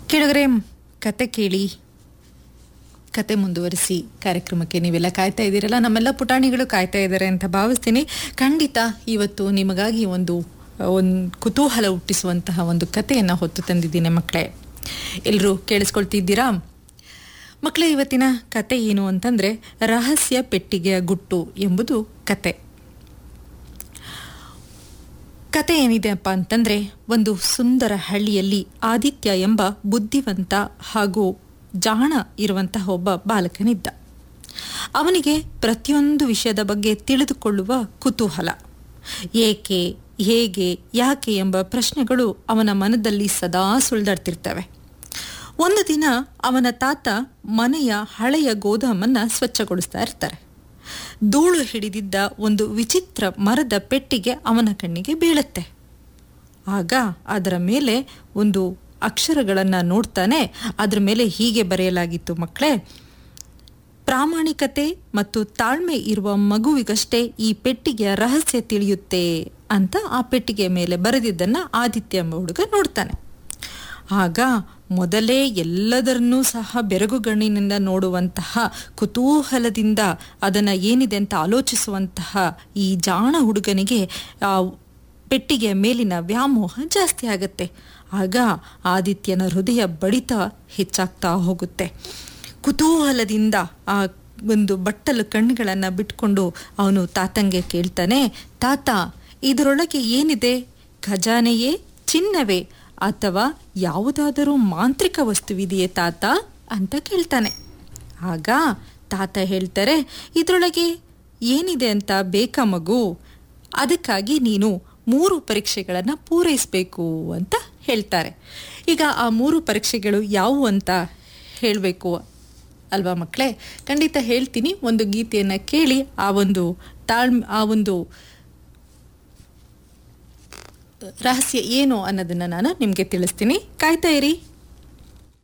ಕೇಳಿದ್ರೆ ಕತೆ ಕೇಳಿ ಕತೆ ಮುಂದುವರಿಸಿ ಕಾರ್ಯಕ್ರಮಕ್ಕೆ ನೀವೆಲ್ಲ ಕಾಯ್ತಾ ಇದ್ದೀರಲ್ಲ ನಮ್ಮೆಲ್ಲ ಪುಟಾಣಿಗಳು ಕಾಯ್ತಾ ಇದ್ದಾರೆ ಅಂತ ಭಾವಿಸ್ತೀನಿ ಖಂಡಿತ ಇವತ್ತು ನಿಮಗಾಗಿ ಒಂದು ಒಂದು ಕುತೂಹಲ ಹುಟ್ಟಿಸುವಂತಹ ಒಂದು ಕಥೆಯನ್ನು ಹೊತ್ತು ತಂದಿದ್ದೀನಿ ಮಕ್ಕಳೇ ಎಲ್ಲರೂ ಕೇಳಿಸ್ಕೊಳ್ತಿದ್ದೀರಾ ಮಕ್ಕಳೇ ಇವತ್ತಿನ ಕತೆ ಏನು ಅಂತಂದರೆ ರಹಸ್ಯ ಪೆಟ್ಟಿಗೆಯ ಗುಟ್ಟು ಎಂಬುದು ಕತೆ ಕತೆ ಏನಿದೆಯಪ್ಪ ಅಂತಂದರೆ ಒಂದು ಸುಂದರ ಹಳ್ಳಿಯಲ್ಲಿ ಆದಿತ್ಯ ಎಂಬ ಬುದ್ಧಿವಂತ ಹಾಗೂ ಜಾಣ ಇರುವಂತಹ ಒಬ್ಬ ಬಾಲಕನಿದ್ದ ಅವನಿಗೆ ಪ್ರತಿಯೊಂದು ವಿಷಯದ ಬಗ್ಗೆ ತಿಳಿದುಕೊಳ್ಳುವ ಕುತೂಹಲ ಏಕೆ ಹೇಗೆ ಯಾಕೆ ಎಂಬ ಪ್ರಶ್ನೆಗಳು ಅವನ ಮನದಲ್ಲಿ ಸದಾ ಸುಳಿದಾಡ್ತಿರ್ತವೆ ಒಂದು ದಿನ ಅವನ ತಾತ ಮನೆಯ ಹಳೆಯ ಗೋದಾಮನ್ನು ಸ್ವಚ್ಛಗೊಳಿಸ್ತಾ ಇರ್ತಾರೆ ಧೂಳು ಹಿಡಿದಿದ್ದ ಒಂದು ವಿಚಿತ್ರ ಮರದ ಪೆಟ್ಟಿಗೆ ಅವನ ಕಣ್ಣಿಗೆ ಬೀಳುತ್ತೆ ಆಗ ಅದರ ಮೇಲೆ ಒಂದು ಅಕ್ಷರಗಳನ್ನು ನೋಡ್ತಾನೆ ಅದರ ಮೇಲೆ ಹೀಗೆ ಬರೆಯಲಾಗಿತ್ತು ಮಕ್ಕಳೇ ಪ್ರಾಮಾಣಿಕತೆ ಮತ್ತು ತಾಳ್ಮೆ ಇರುವ ಮಗುವಿಗಷ್ಟೇ ಈ ಪೆಟ್ಟಿಗೆಯ ರಹಸ್ಯ ತಿಳಿಯುತ್ತೆ ಅಂತ ಆ ಪೆಟ್ಟಿಗೆ ಮೇಲೆ ಬರೆದಿದ್ದನ್ನು ಆದಿತ್ಯ ಎಂಬ ಹುಡುಗ ನೋಡ್ತಾನೆ ಆಗ ಮೊದಲೇ ಎಲ್ಲದರನ್ನೂ ಸಹ ಬೆರಗುಗಣ್ಣಿನಿಂದ ನೋಡುವಂತಹ ಕುತೂಹಲದಿಂದ ಅದನ್ನು ಏನಿದೆ ಅಂತ ಆಲೋಚಿಸುವಂತಹ ಈ ಜಾಣ ಹುಡುಗನಿಗೆ ಆ ಪೆಟ್ಟಿಗೆಯ ಮೇಲಿನ ವ್ಯಾಮೋಹ ಜಾಸ್ತಿ ಆಗುತ್ತೆ ಆಗ ಆದಿತ್ಯನ ಹೃದಯ ಬಡಿತ ಹೆಚ್ಚಾಗ್ತಾ ಹೋಗುತ್ತೆ ಕುತೂಹಲದಿಂದ ಆ ಒಂದು ಬಟ್ಟಲು ಕಣ್ಣುಗಳನ್ನು ಬಿಟ್ಕೊಂಡು ಅವನು ತಾತಂಗೆ ಕೇಳ್ತಾನೆ ತಾತ ಇದರೊಳಗೆ ಏನಿದೆ ಖಜಾನೆಯೇ ಚಿನ್ನವೇ ಅಥವಾ ಯಾವುದಾದರೂ ಮಾಂತ್ರಿಕ ವಸ್ತುವಿದೆಯೇ ತಾತ ಅಂತ ಕೇಳ್ತಾನೆ ಆಗ ತಾತ ಹೇಳ್ತಾರೆ ಇದರೊಳಗೆ ಏನಿದೆ ಅಂತ ಬೇಕಾ ಮಗು ಅದಕ್ಕಾಗಿ ನೀನು ಮೂರು ಪರೀಕ್ಷೆಗಳನ್ನು ಪೂರೈಸಬೇಕು ಅಂತ ಹೇಳ್ತಾರೆ ಈಗ ಆ ಮೂರು ಪರೀಕ್ಷೆಗಳು ಯಾವುವು ಅಂತ ಹೇಳಬೇಕು ಅಲ್ವಾ ಮಕ್ಕಳೇ ಖಂಡಿತ ಹೇಳ್ತೀನಿ ಒಂದು ಗೀತೆಯನ್ನು ಕೇಳಿ ಆ ಒಂದು ತಾಳ್ಮೆ ಆ ಒಂದು ರಹಸ್ಯ ಏನು ಅನ್ನೋದನ್ನು ನಾನು ನಿಮಗೆ ತಿಳಿಸ್ತೀನಿ ಕಾಯ್ತಾ ಇರಿ